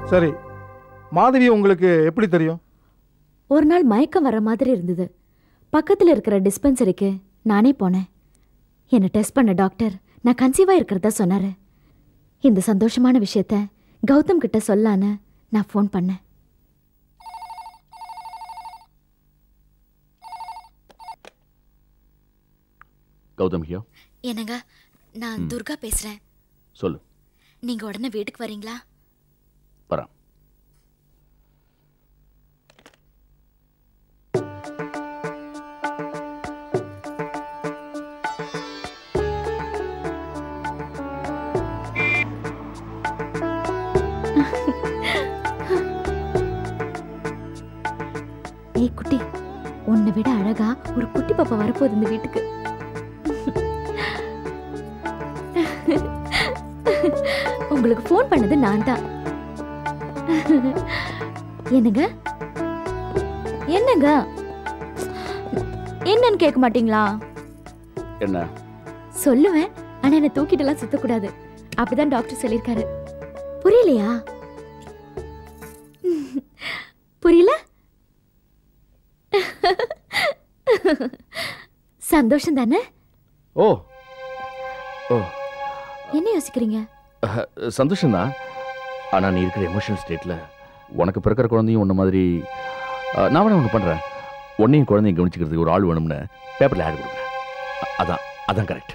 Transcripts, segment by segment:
சரி மாதவி உங்களுக்கு எப்படி தெரியும் ஒரு நாள் மயக்கம் வர மாதிரி இருந்தது பக்கத்தில் இருக்கிற டிஸ்பென்சரிக்கு நானே போனேன் என்னை டெஸ்ட் பண்ண டாக்டர் நான் கன்சீவாக இருக்கிறதா சொன்னார் இந்த சந்தோஷமான விஷயத்த கௌதம் கிட்ட சொல்லான்னு நான் ஃபோன் பண்ணேன் கௌதம் ஹியோ என்னங்க நான் ம். துர்கா பேசுகிறேன் சொல்லு நீங்கள் உடனே வீட்டுக்கு வரீங்களா வரேன் ஏய் குட்டி உன்னை விட அழகா ஒரு குட்டி பாப்பா வரப்போகுது இந்த வீட்டுக்கு உங்களுக்கு ஃபோன் பண்ணது நான் தான் என்னங்க என்னங்க என்னன்னு கேட்க மாட்டீங்களா என்ன சொல்லுவேன் ஆனா என்ன தூக்கிட்டுலாம் சுத்தக்கூடாது அப்படிதான் டாக்டர் சொல்லியிருக்காரு புரியலையா புரியல சந்தோஷம் தானே ஓ ஓ என்ன யோசிக்கிறீங்க அஹ், சந்தோஷம்தான் ஆனால் நீ இருக்கிற எமோஷனல் ஸ்டேட்டில் உனக்கு பிறக்கிற குழந்தையும் உன்ன மாதிரி அஹ், நான் வேணா ஒன்று பண்ணுறேன் உன்னையும் குழந்தையும் கவனிச்சிக்கிறதுக்கு ஒரு ஆள் வேணும்னு பேப்பரில் ஆட் கொடுக்குறேன் அ- அதான் அதான் கரெக்ட்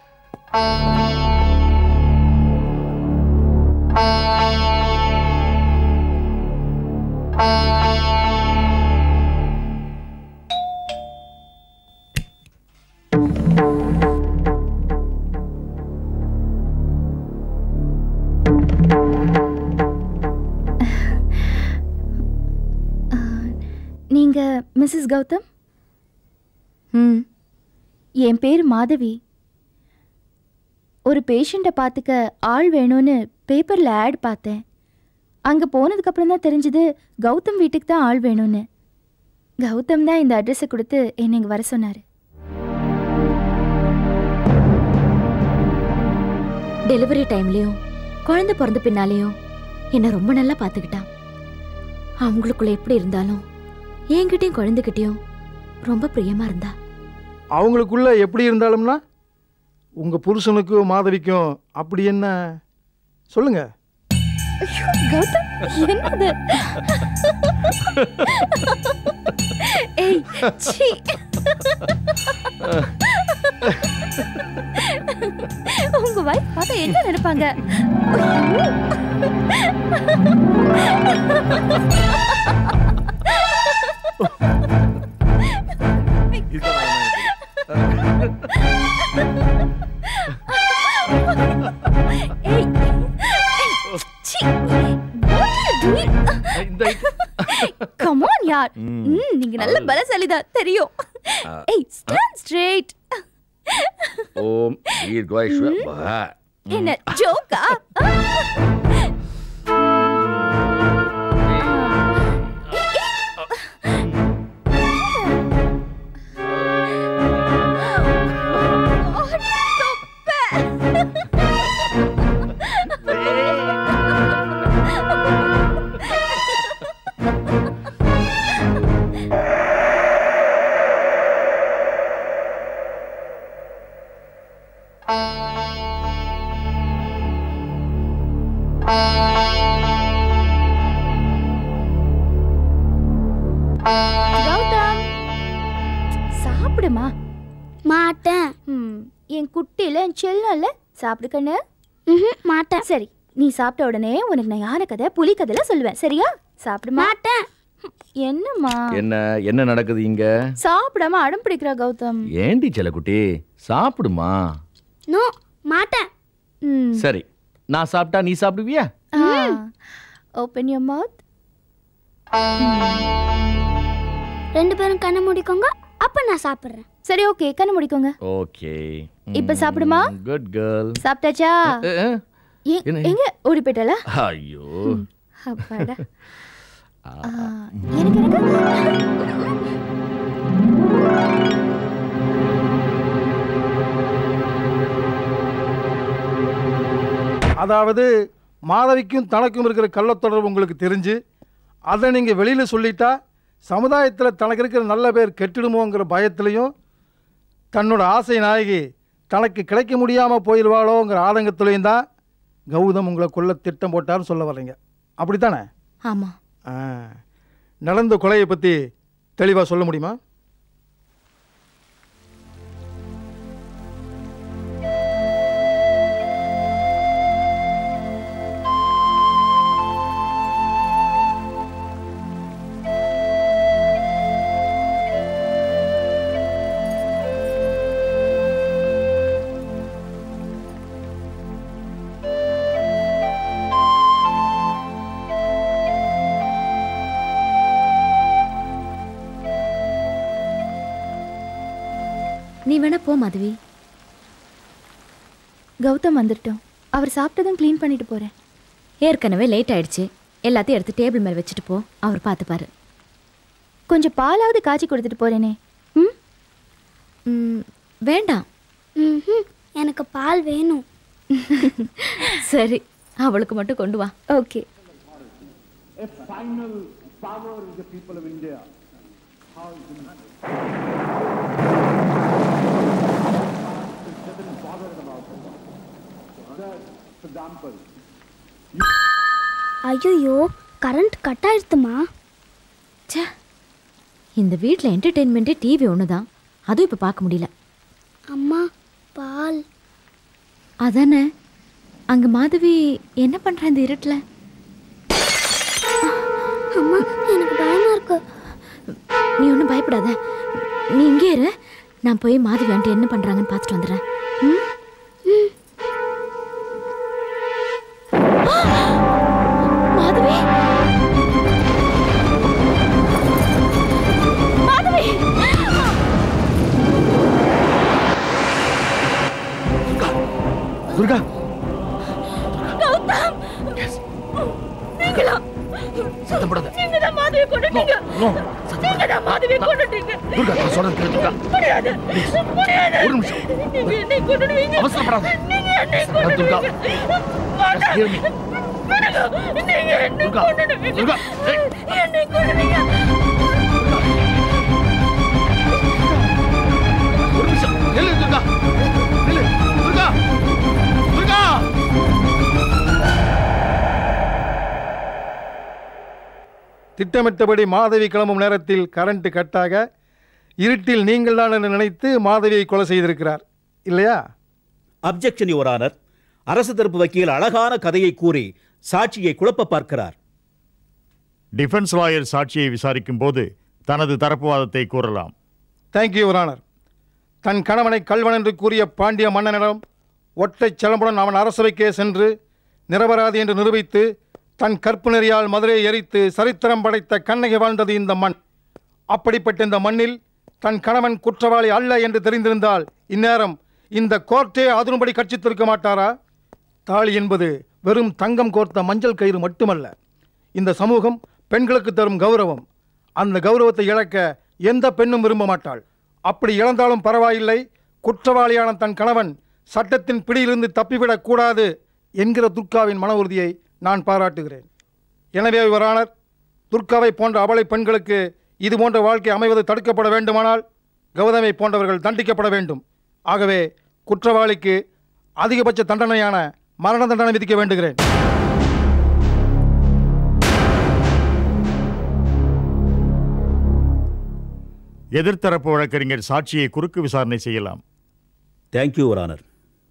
நீங்க மிஸ்ஸஸ் கௌதம் ம் என் பேர் மாதவி ஒரு பேஷண்ட்டை பார்த்துக்க ஆள் வேணும்னு பேப்பரில் ஆட் பார்த்தேன் அங்கே போனதுக்கப்புறம் தான் தெரிஞ்சது கௌதம் வீட்டுக்கு தான் ஆள் வேணும்னு கௌதம் தான் இந்த அட்ரஸை கொடுத்து என்னை இங்கே வர சொன்னார் டெலிவரி டைம்லயும் குழந்தை பிறந்த பின்னாலேயும் என்னை ரொம்ப நல்லா பார்த்துக்கிட்டான் அவங்களுக்குள்ள எப்படி இருந்தாலும் என்கிட்டயும் குழந்தைகிட்டயும் ரொம்ப பிரியமா இருந்தா அவங்களுக்குள்ள எப்படி இருந்தாலும்னா உங்க புருஷனுக்கும் மாதவிக்கும் அப்படி என்ன சொல்லுங்க கௌதம் என்னது ஏய் சீ உங்க வைஃப் பார்த்தா என்ன நினைப்பாங்க ஐயோ. ஏய் சீ what are you doing come on யார் ம். ம் நீங்க நல்ல பலசாலிதான் தெரியும் ஏய் ஸ்டாண்ட் ஸ்ட்ரெயிட் ஓம் தீர்காயுஷ்வ என்ன ஜோக்கா கௌதம் சாப்பிடுமா மாட்டேன் ம் என் குட்டியில என் செல்லம்ல சாப்பிடு கண்ணு ம்ஹும், மாட்டேன் சரி நீ சாப்பிட்ட உடனே உனக்கு நான் யானை கதை புலி கதையில சொல்லுவேன் சரியா சாப்பிடுமா மாட்டேன் என்னம்மா என்ன என்ன நடக்குது இங்க சாப்பிடாம அடம் பிடிக்கிறா கௌதம் ஏண்டி செல்லக்குட்டி சாப்பிடுமா நோ மாட்டேன் ம் சரி நான் சாப்பிட்டா நீ சாப்பிடுவியா ஓப்பன் யோர் மவுத் ரெண்டு பேரும் கண்ணை மூடிக்கோங்க அப்ப நான் சாப்பிடுறேன் சரி ஓகே கண்ணு முடிக்கோங்க ஓகே இப்ப சாப்பிடுமா? குட் கேர்ள் சாப்பிட்டாச்சா எ- என்ன? எங்க ஓடி போயிட்டாளா ஐயோ அப்பாடா ஆ, ஆ, எனக்கு எனக்கு அதாவது மாதவிக்கும் தனக்கும் இருக்கிற கள்ளத்தொடர்பு உங்களுக்கு தெரிஞ்சு அதை நீங்கள் வெளியில் சொல்லிட்டா சமுதாயத்தில் தனக்கு இருக்கிற நல்ல பேர் கெட்டுடுமோங்கிற பயத்துலையும் தன்னோட ஆசை நாயகி தனக்கு கிடைக்க முடியாமல் போயிடுவாளோங்கிற ஆதங்கத்துலேயும் தான் கௌதம் உங்களை கொல்ல திட்டம் போட்டார்னு சொல்ல வர்றீங்க அப்படித்தானே ஆமா ஆ நடந்த கொலையை பற்றி தெளிவாக சொல்ல முடியுமா நீ வேணா போ மாதவி கௌதம் வந்துட்டோம் அவர் சாப்பிட்டதும் க்ளீன் பண்ணிட்டு போறேன் ஏற்கனவே லேட் ஆயிடுச்சு எல்லாத்தையும் எடுத்து டேபிள் மேல வச்சுட்டு போ அவர் பார்த்துப்பாரு கொஞ்சம் பாலாவது காய்ச்சி கொடுத்துட்டு போறேனே ம் ம், வேண்டாம் ம்ஹும். எனக்கு பால் வேணும் சரி அவளுக்கு மட்டும் கொண்டு வா ஓகே ஐயோ கரண்ட் கட் ஆயிடுத்துமா ச்சே இந்த வீட்டில் என்டர்டெயின்மெண்ட்டே டிவி ஒன்று தான் அதுவும் இப்போ பார்க்க முடியல அம்மா பால் அதானே அங்கே மாதவி என்ன பண்ணுறா இந்த இருட்டில் அம்மா எனக்கு பயமா இருக்கு நீ ஒன்றும் பயப்படாத நீ இங்கே இரு நான் போய் மாதவி ஆண்டி என்ன பண்ணுறாங்கன்னு பார்த்துட்டு வந்துடுறேன் ம்? ஆ! மாதவி மாதவி துர்கா சத்தம் போடாத No, no, சத்தம் போடாத. துர்கா நான் சொல்றது கேளு, துர்கா Please. ஒரு நிமிஷம் அவசரப்படாத சத்தம் Durga Just hear me. Durga Durga ஏய், ஒரு நிமிஷம் நில்லு துர்கா நில்லு துர்கா துர்கா திட்டமிட்டபடி மாதவி கிளம்பும் நேரத்தில் கரண்ட் கட்டாக இருட்டில் நீங்கள் தான் என்று நினைத்து மாதவியை கொலை செய்திருக்கிறார் இல்லையா அப்ஜெக்ஷன் யுவர் ஆனர் அரசு தரப்பு வக்கீல் அழகான கதையை கூறி சாட்சியை குழப்ப பார்க்கிறார் டிஃபென்ஸ் லாயர் சாட்சியை விசாரிக்கும் போது தனது தரப்பு வாதத்தை கூறலாம் தேங்க்யூ யுவரானர் தன் கணவனை கல்வன் என்று கூறிய பாண்டிய மன்னனிடம் ஒற்றைச் சிலம்புடன் அவன் அரசவைக்கே சென்று நிரபராதி என்று நிரூபித்து தன் கற்பு நெறியால் மதுரையை எரித்து சரித்திரம் படைத்த கண்ணகி வாழ்ந்தது இந்த மண் அப்படிப்பட்ட இந்த மண்ணில் தன் கணவன் குற்றவாளி அல்ல என்று தெரிந்திருந்தால் இந்நேரம் இந்த கோர்ட்டே அதிரும்படி கட்சித்திருக்க மாட்டாரா தாலி என்பது வெறும் தங்கம் கோர்த்த மஞ்சள் கயிறு மட்டுமல்ல இந்த சமூகம் பெண்களுக்கு தரும் கௌரவம் அந்த கௌரவத்தை இழக்க எந்த பெண்ணும் விரும்ப மாட்டாள் அப்படி இழந்தாலும் பரவாயில்லை குற்றவாளியான தன் கணவன் சட்டத்தின் பிடியிலிருந்து தப்பிவிடக் கூடாது என்கிற துர்காவின் மன உறுதியை நான் பாராட்டுகிறேன் எனவே இவரானர் துர்காவை போன்ற அபலை பெண்களுக்கு இது போன்ற வாழ்க்கை அமைவது தடுக்கப்பட வேண்டுமானால் கௌதமை போன்றவர்கள் தண்டிக்கப்பட வேண்டும் ஆகவே குற்றவாளிக்கு அதிகபட்ச தண்டனையான மரண தண்டனை விதிக்க வேண்டுகிறேன் எதிர்த்தரப்பு வழக்கறிஞர் சாட்சியை குறுக்கு விசாரணை செய்யலாம் தேங்க்யூ யுவர் ஆனர்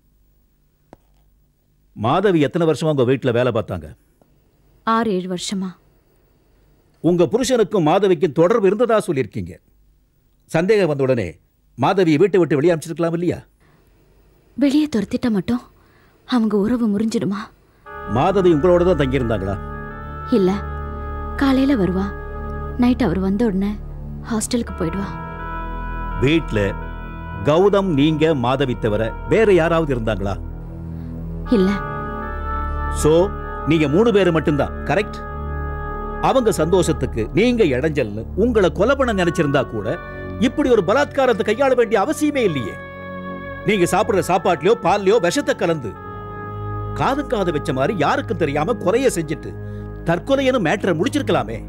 மாதவி எத்தனை வருஷமா உங்க வீட்டில் வேலை பார்த்தாங்க ஆறு ஏழு வருஷமா உங்க புருஷனுக்கும் மாதவிக்கும் தொடர்பு இருந்ததா சொல்லியிருக்கீங்க சந்தேகம் வந்த உடனே மாதவியை வீட்டை விட்டு வெளியே அனுப்பிச்சிருக்கலாம் இல்லையா வெளியே துரத்திட்டா மட்டும் அவங்க உறவு முறிஞ்சிடுமா மாதவி உங்களோட தான் தங்கியிருந்தாங்களா இல்ல காலையில வருவா நைட் அவர் வந்த உடனே ஹாஸ்டலுக்கு போயிடுவா வீட்டில் கௌதம் நீங்க மாதவி தவிர வேற யாராவது இருந்தாங்களா இல்ல சோ நீங்க மூணு பேர் மட்டும்தான் கரெக்ட் அவங்க சந்தோஷத்துக்கு நீங்க இடைஞ்சல்னு உங்களை கொலை பண்ண நினைச்சிருந்தா கூட இப்படி ஒரு பலாத்காரத்தை கையாள வேண்டிய அவசியமே இல்லையே நீங்க சாப்பிடுற சாப்பாட்லயோ பால்லயோ விஷத்தை கலந்து காது காது வச்ச மாதிரி யாருக்கும் தெரியாம கொலைய செஞ்சுட்டு தற்கொலைன்னு மேட்டரை முடிச்சிருக்கலாமே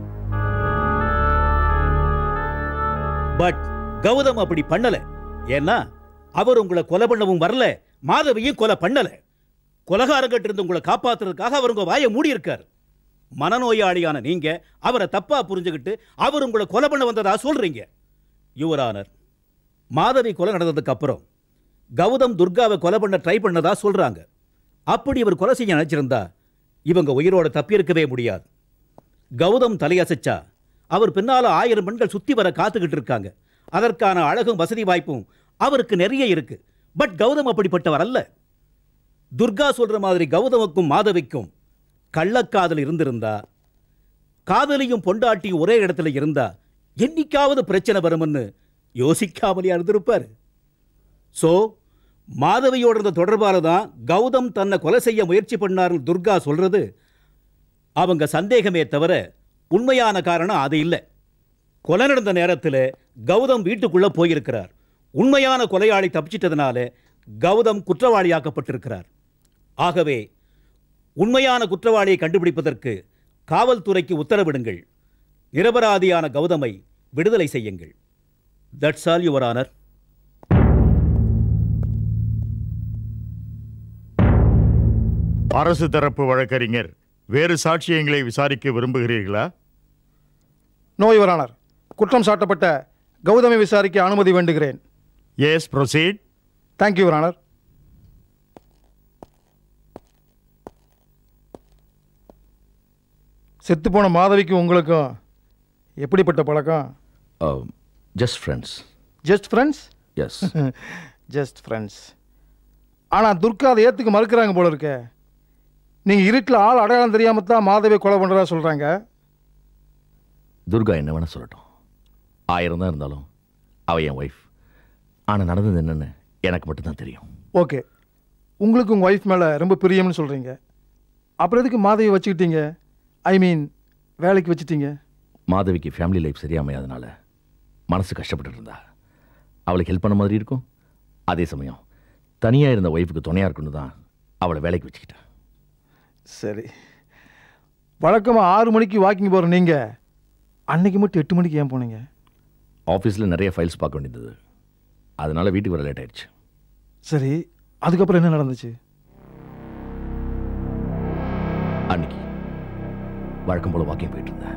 பட் கௌதம் அப்படி பண்ணல ஏன்னா அவர் உங்களை கொலை பண்ணவும் வரல மாதவியும் கொலை பண்ணல கொலகாரங்கிட்ட இருந்து உங்களை காப்பாத்துறதுக்காக அவர் உங்க வாயை மூடி இருக்கார் மனநோயாளியான நீங்க அவரை தப்பா புரிஞ்சுக்கிட்டு அவர் உங்களை கொலை பண்ண வந்ததா சொல்றீங்க யுவர் ஆனர் மாதவி கொலை நடந்ததுக்கு அப்புறம் கௌதம் துர்காவை கொலை பண்ண ட்ரை பண்ணதா சொல்றாங்க அப்படி இவர் கொலை செய்ய நினைச்சிருந்தா இவங்க உயிரோட தப்பியிருக்கவே முடியாது கௌதம் தலையசைச்சா அவர் பின்னால ஆயிரம் பெண்கள் சுத்தி வர காத்துக்கிட்டு இருக்காங்க அதற்கான அழகும் வசதி வாய்ப்பும் அவருக்கு நிறைய இருக்கு பட் கௌதம் அப்படிப்பட்டவர் அல்ல துர்கா சொல்ற மாதிரி கௌதமுக்கும் மாதவிக்கும் கள்ளக்காதல் இருந்திருந்தா காதலியும் பொண்டாட்டியும் ஒரே இடத்துல இருந்தா என்னைக்காவது பிரச்சனை வரும்னு யோசிக்காமலே இருந்திருப்பார் சோ மாதவியோட இருந்த தொடர்பால தான் கௌதம் தன்னை கொலை செய்ய முயற்சி பண்ணார்கள் துர்கா சொல்றது அவங்க சந்தேகமே தவிர உண்மையான காரணம் அது இல்லை கொலை நடந்த நேரத்தில் கௌதம் வீட்டுக்குள்ள போயிருக்கிறார் உண்மையான கொலையாளி தப்பிச்சிட்டதுனால கௌதம் குற்றவாளியாக்கப்பட்டிருக்கிறார் ஆகவே உண்மையான குற்றவாளியை கண்டுபிடிப்பதற்கு காவல்துறைக்கு உத்தரவிடுங்கள் நிரபராதியான கௌதமை விடுதலை செய்யுங்கள் தட்ஸ் ஆல் யுவர் ஆனர் அரசு தரப்பு வழக்கறிஞர் வேறு சாட்சியங்களை விசாரிக்க விரும்புகிறீர்களா நோ யுவரானர் குற்றம் சாட்டப்பட்ட கௌதமை விசாரிக்க அனுமதி வேண்டுகிறேன் எஸ் ப்ரொசீட் தேங்க்யூ யுவரானர் செத்துப்போன மாதவிக்கு உங்களுக்கும் எப்படிப்பட்ட பழக்கம் just friends just friends yes just friends ஆனால் துர்கா அதை ஏற்றுக்க மறுக்கிறாங்க போல இருக்க நீங்கள் இருட்டில் ஆள் அடையாளம் தெரியாமல் தான் மாதவி கொலை பண்ணுறதா சொல்கிறாங்க துர்கா என்ன வேணா சொல்லட்டும் ஆயிரம் தான் இருந்தாலும் அவ என் ஒய்ஃப் ஆனால் நடந்தது என்னன்னு எனக்கு மட்டும்தான் தெரியும் ஓகே உங்களுக்கு உங்கள் ஒய்ஃப் மேலே ரொம்ப பிரியம்னு சொல்கிறீங்க அப்புறம் எதுக்கு மாதவி வச்சுக்கிட்டீங்க ஐ மீன் வேலைக்கு வச்சுட்டீங்க மாதவிக்கு ஃபேமிலி லைஃப் சரியாமையாதனால மனசு கஷ்டப்பட்டு இருந்தா அவளுக்கு ஹெல்ப் பண்ண மாதிரி இருக்கும் அதே சமயம் தனியாக இருந்த ஒய்ஃபுக்கு துணையாக இருக்கணும் தான் அவளை வேலைக்கு வச்சுக்கிட்டேன் சரி வழக்கமாக ஆறு மணிக்கு வாக்கிங் போகிற நீங்கள் அன்னைக்கு மட்டும் எட்டு மணிக்கு ஏன் போனீங்க ஆஃபீஸில் நிறைய ஃபைல்ஸ் பார்க்க வேண்டியது அதனால வீட்டுக்கு வர லேட் ஆயிடுச்சு சரி அதுக்கப்புறம் என்ன நடந்துச்சு அன்னைக்கு வழக்கம் போல் வாக்கிங் போயிட்டு இருந்தேன்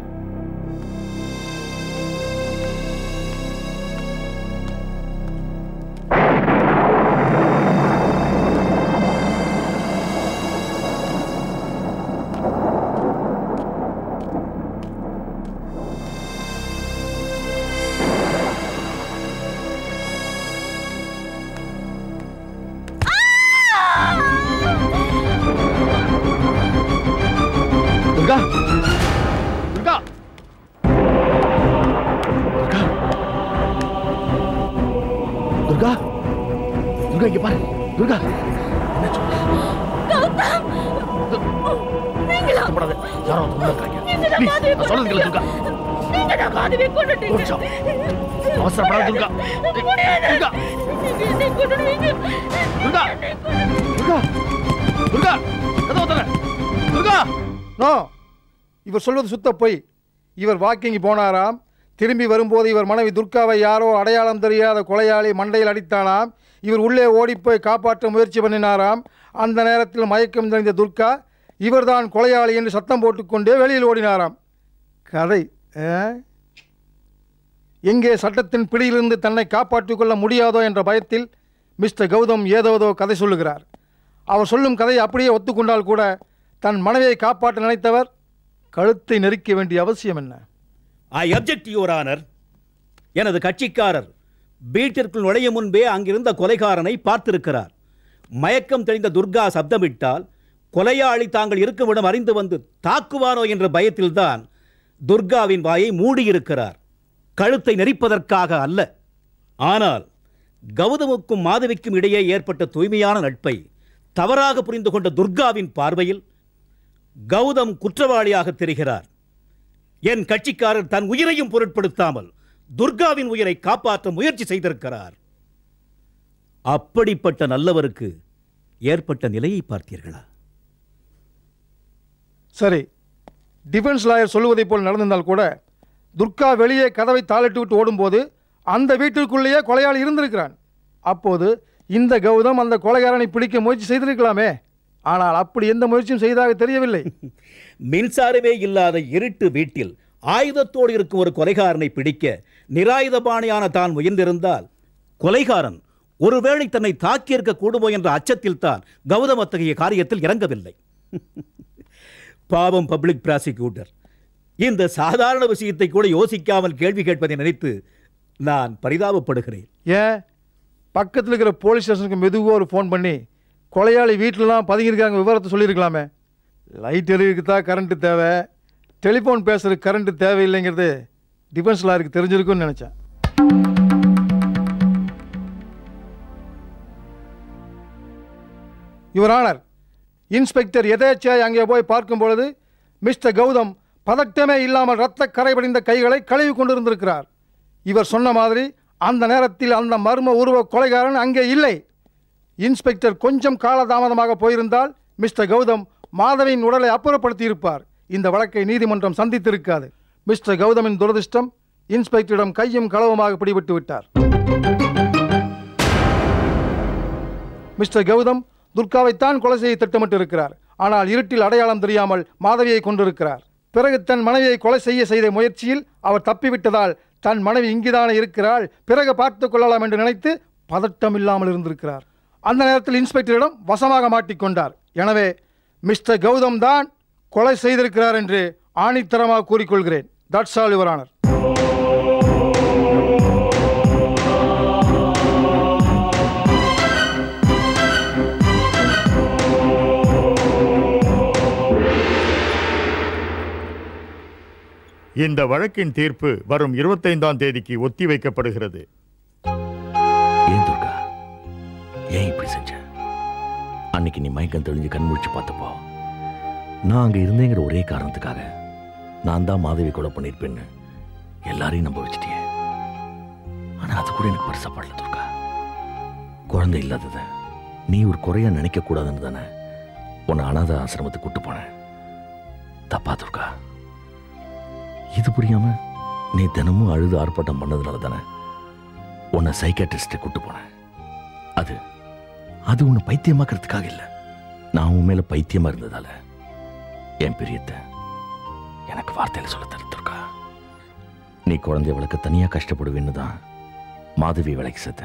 துர்கா துர்கா துர்கா துர்கா துர்கா இங்க பாரு துர்கா என்னாச்சு? கஷ்டப்படாத. யாரோ ஒருத்தர் உள்ள இருக்காங்க. Please, நான் சொல்றது கேளு, துர்கா. ஒரு நிமிஷம். அவசரப்படாத, துர்கா. துர்கா. துர்கா. துர்கா. துர்கா. கதவை திற. துர்கா நோ இவர் சொல்வது சுத்த பொய் இவர் வாக்கிங் போனாராம் திரும்பி வரும்போது இவர் மனைவி துர்காவை யாரோ அடையாளம் தெரியாத கொலையாளி மண்டையில் அடித்தானாம் இவர் உள்ளே ஓடிப்போய் காப்பாற்ற முயற்சி பண்ணினாராம் அந்த நேரத்தில் மயக்கம் தெரிந்த துர்கா இவர்தான் கொலையாளி என்று சத்தம் போட்டுக்கொண்டே வெளியில் ஓடினாராம் கதை ஆ? எங்கே சட்டத்தின் பிடியிலிருந்து தன்னை காப்பாற்றிக் கொள்ள முடியாதோ என்ற பயத்தில் மிஸ்டர் கௌதம் ஏதோதோ கதை சொல்லுகிறார் அவர் சொல்லும் கதையை அப்படியே ஒத்துக்கொண்டால் கூட தன் மனைவியை காப்பாற்ற நினைத்தவர் கழுத்தை நெரிக்க வேண்டிய அவசியம் என்ன ஐ அப்ஜெக்ட் யுவர் ஆனர் எனது கட்சிக்காரர் வீட்டிற்குள் நுழையும் முன்பே அங்கிருந்த கொலைகாரனை பார்த்திருக்கிறார் மயக்கம் தெளிந்த துர்கா சப்தமிட்டால் கொலையாளி தாங்கள் இருக்குமிடம் அறிந்து வந்து தாக்குவானோ என்ற பயத்தில்தான் துர்காவின் வாயை மூடியிருக்கிறார் கழுத்தை நெரிப்பதற்காக அல்ல ஆனால் கௌதமுக்கும் மாதவிக்கும் இடையே ஏற்பட்ட தூய்மையான நட்பை தவறாக புரிந்து கொண்ட துர்காவின் பார்வையில் கௌதம் குற்றவாளியாக தெரிகிறார் என் கட்சிக்காரர் தன் உயிரையும் பொருட்படுத்தாமல் துர்காவின் உயிரை காப்பாற்ற முயற்சி செய்திருக்கிறார் அப்படிப்பட்ட நல்லவருக்கு ஏற்பட்ட நிலையை பார்த்தீர்களா சரி டிஃபென்ஸ் லாயர் சொல்லுவதைப் போல் நடந்திருந்தால் கூட துர்கா வெளியே கதவை தாளிட்டு விட்டு ஓடும்போது அந்த வீட்டிற்குள்ளேயே கொலையாளி இருந்திருக்கிறான் அப்போது இந்த கௌதம் அந்த கொலைகாரனை பிடிக்க முயற்சி செய்திருக்கலாமே ஆனால் அப்படி எந்த முயற்சியும் செய்ததாக தெரியவில்லை மின்சாரமே இல்லாத இருட்டு வீட்டில் ஆயுதத்தோடு இருக்கும் ஒரு கொலைகாரனை பிடிக்க நிராயுதபாணியான தான் முயன்றிருந்தால் கொலைகாரன் ஒருவேளை தன்னை தாக்கியிருக்க கூடுமோ என்ற அச்சத்தில் தான் கௌதம் அத்தகைய காரியத்தில் இறங்கவில்லை பாவம் பப்ளிக் ப்ராசிக்யூட்டர் இந்த சாதாரண விஷயத்தை கூட யோசிக்காமல் கேள்வி கேட்பதை நினைத்து நான் பரிதாபப்படுகிறேன் ஏன் பக்கத்தில் இருக்கிற போலீஸ் ஸ்டேஷனுக்கு மெதுவாக ஒரு ஃபோன் பண்ணி கொலையாளி வீட்டிலலாம் பதுங்கியிருக்காங்க விவரத்தை சொல்லியிருக்கலாமே லைட் எரிவுக்கு தான் கரண்ட்டு தேவை டெலிஃபோன் பேசுறதுக்கு கரண்ட்டு தேவையில்லைங்கிறது டிஃபென்ஸ் லாயருக்கு தெரிஞ்சிருக்கும்னு நினச்சேன் யுவர் ஆனர் இன்ஸ்பெக்டர் எதேச்சையாய் அங்கே போய் பார்க்கும் பொழுது மிஸ்டர் கௌதம் பதட்டமே இல்லாமல் இரத்த கரைபடிந்த கைகளை கழுவி கொண்டிருந்திருக்கிறார் இவர் சொன்ன மாதிரி அந்த நேரத்தில் அந்த மர்ம உருவ கொலைகாரன் அங்கே இல்லை இன்ஸ்பெக்டர் கொஞ்சம் காலதாமதமாக போயிருந்தால் மிஸ்டர் கௌதம் மாதவியின் உடலை அப்புறப்படுத்தி இருப்பார் இந்த வழக்கை நீதிமன்றம் சந்தித்திருக்காது மிஸ்டர் கௌதமின் துரதிர்ஷ்டம் இன்ஸ்பெக்டரிடம் கையும் களவுமாக பிடிபட்டு விட்டார் மிஸ்டர் கௌதம் துர்காவைத்தான் கொலை செய்ய திட்டமிட்டு இருக்கிறார் ஆனால் இருட்டில் அடையாளம் தெரியாமல் மாதவியை கொண்டிருக்கிறார் பிறகு தன் மனைவியை கொலை செய்ய செய்த முயற்சியில் அவர் தப்பிவிட்டதால் தன் மனைவி இங்குதானே இருக்கிறாள் பிறகு பார்த்துக் கொள்ளலாம் என்று நினைத்து பதட்டம் இல்லாமல் இருந்திருக்கிறார் அந்த நேரத்தில் இன்ஸ்பெக்டரிடம் வசமாக மாட்டிக்கொண்டார் எனவே மிஸ்டர் கௌதம் தான் கொலை செய்திருக்கிறார் என்று ஆணித்தரமாக கூறிக்கொள்கிறேன் தட்ஸ் ஆல் யுவர் ஆனர் இந்த வழக்கின் தீர்ப்பு வரும் இருபத்தைந்தாம் தேதிக்கு ஒத்தி வைக்கப்படுகிறது ஏன் துர்கா ஏன் இப்படி செஞ்ச அன்னைக்கு நீ மயக்கம் தெளிஞ்சு கண் முழிச்சு பார்த்தப்போ நான் அங்க இருந்தேங்கிற ஒரே காரணத்துக்காக நான் தான் மாதவி கொலை பண்ணியிருப்பேன்னு எல்லாரையும் நம்ப வச்சிட்டியே ஆனா அது கூட எனக்கு பெருசா படல துர்கா குழந்தை இல்லாதத நீ ஒரு குறையா நினைக்க கூடாதுன்னு தானே உன்னை அனாத ஆசிரமத்துக்கு கூட்டு போனேன் தப்பா துர்கா இது புரியாம நீ தினமும் அழுது ஆர்ப்பாட்டம் பண்ணதுனால தானே உன்னை சைக்காட்ரிஸ்ட்டை கூட்டு போனேன் அது அது உன்னை பைத்தியமாக்குறதுக்காக இல்லை நான் உன் மேல பைத்தியமா இருந்ததால என் பிரியத்தை எனக்கு வார்த்தையில சொல்ல தருத்துருக்கா நீ குழந்தைய வளர்க்க தனியா கஷ்டப்படுவேன்னு தான் மாதவி விலைக்கு சேர்த்த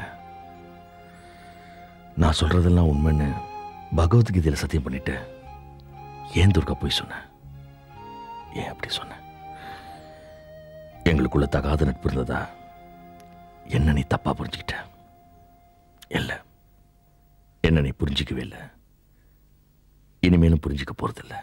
நான் சொல்றதெல்லாம் உண்மைன்னு பகவத்கீதையில சத்தியம் பண்ணிட்டு ஏன் துர்கா போய் சொன்ன ஏன் அப்படி சொன்ன எங்களுக்குள்ள தகாத நட்பு இருந்ததா என்ன நீ தப்பா புரிஞ்சுக்கிட்ட இல்ல என்ன நீ புரிஞ்சிக்கவே இல்லை இனிமேலும் புரிஞ்சுக்க போறதில்ல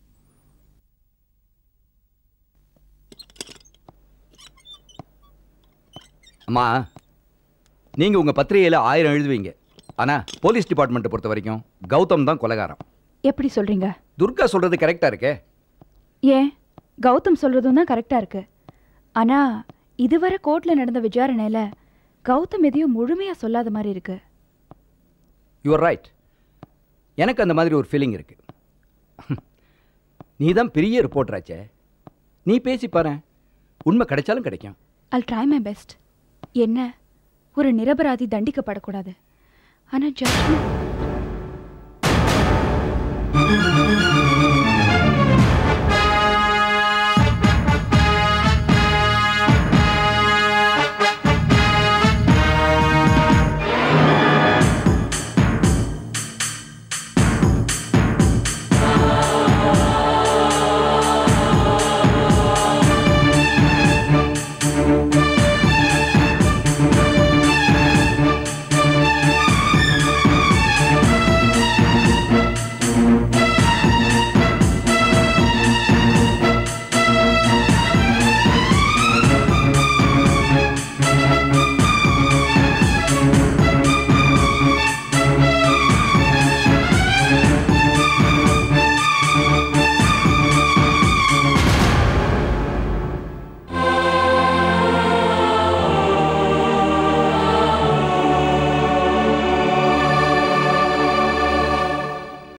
அம்மா நீங்கள் உங்கள் பத்திரிகையில் ஆயிரம் எழுதுவீங்க ஆனால் போலீஸ் டிபார்ட்மெண்ட்டை பொறுத்த வரைக்கும் கௌதம் தான் கொலைகாரம் எப்படி சொல்றீங்க துர்கா சொல்கிறது கரெக்டாக இருக்கே ஏன் கௌதம் சொல்றதும் தான் கரெக்டா இருக்கு ஆனா இதுவரை கோர்ட்ல நடந்த விசாரணையில கௌதம் எதையும் முழுமையா சொல்லாத மாதிரி இருக்கு யூஆர் ரைட் எனக்கு அந்த மாதிரி ஒரு ஃபீலிங் இருக்கு நீ தான் பெரிய ரிப்போர்ட்டராச்சே நீ பேசி பாரு உண்மை கிடைச்சாலும் கிடைக்கும் I'll ட்ரை மை பெஸ்ட் என்ன ஒரு நிரபராதி தண்டிக்கப்படக்கூடாது ஆனா ஜட்ஜ்மெண்ட்